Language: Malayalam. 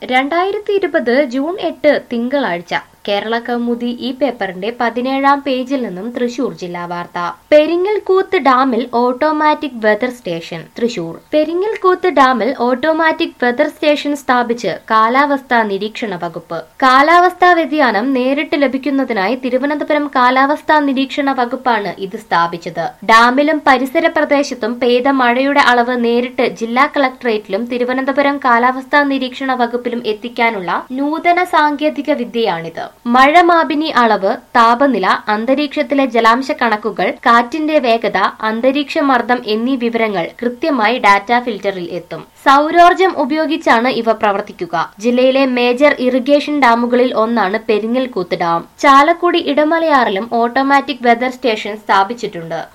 രണ്ടായിരത്തി ഇരുപത് ജൂൺ എട്ട് തിങ്കളാഴ്ച കേരള കൗമുദി ഈ പേപ്പറിന്റെ പതിനേഴാം പേജിൽ നിന്നും തൃശൂർ ജില്ലാ വാർത്ത പെരിങ്ങൽകൂത്ത് ഡാമിൽ automatic weather station Thrissur Peringalkuthu ഡാമിൽ ഓട്ടോമാറ്റിക് വെതർ സ്റ്റേഷൻ സ്ഥാപിച്ച് കാലാവസ്ഥാ നിരീക്ഷണ വകുപ്പ് കാലാവസ്ഥാ വ്യതിയാനം നേരിട്ട് ലഭിക്കുന്നതിനായി തിരുവനന്തപുരം കാലാവസ്ഥാ നിരീക്ഷണ വകുപ്പാണ് ഇത് സ്ഥാപിച്ചത് ഡാമിലും പരിസര പ്രദേശത്തും പെയ്ത മഴയുടെ അളവ് നേരിട്ട് ജില്ലാ കളക്ടറേറ്റിലും തിരുവനന്തപുരം കാലാവസ്ഥാ നിരീക്ഷണ വകുപ്പിലും എത്തിക്കാനുള്ള നൂതന സാങ്കേതിക വിദ്യയാണിത് മഴ മാപിനി അളവ് താപനില അന്തരീക്ഷത്തിലെ ജലാംശ കണക്കുകൾ കാറ്റിന്റെ വേഗത അന്തരീക്ഷ മർദ്ദം എന്നീ വിവരങ്ങൾ കൃത്യമായി ഡാറ്റ ഫിൽറ്ററിൽ എത്തും സൗരോർജം ഉപയോഗിച്ചാണ് ഇവ പ്രവർത്തിക്കുക ജില്ലയിലെ മേജർ ഇറിഗേഷൻ ഡാമുകളിൽ ഒന്നാണ് പെരിങ്ങൽകൂത്ത് ഡാം ചാലക്കുടി ഇടമലയാറിലും ഓട്ടോമാറ്റിക് വെതർ സ്റ്റേഷൻ സ്ഥാപിച്ചിട്ടുണ്ട്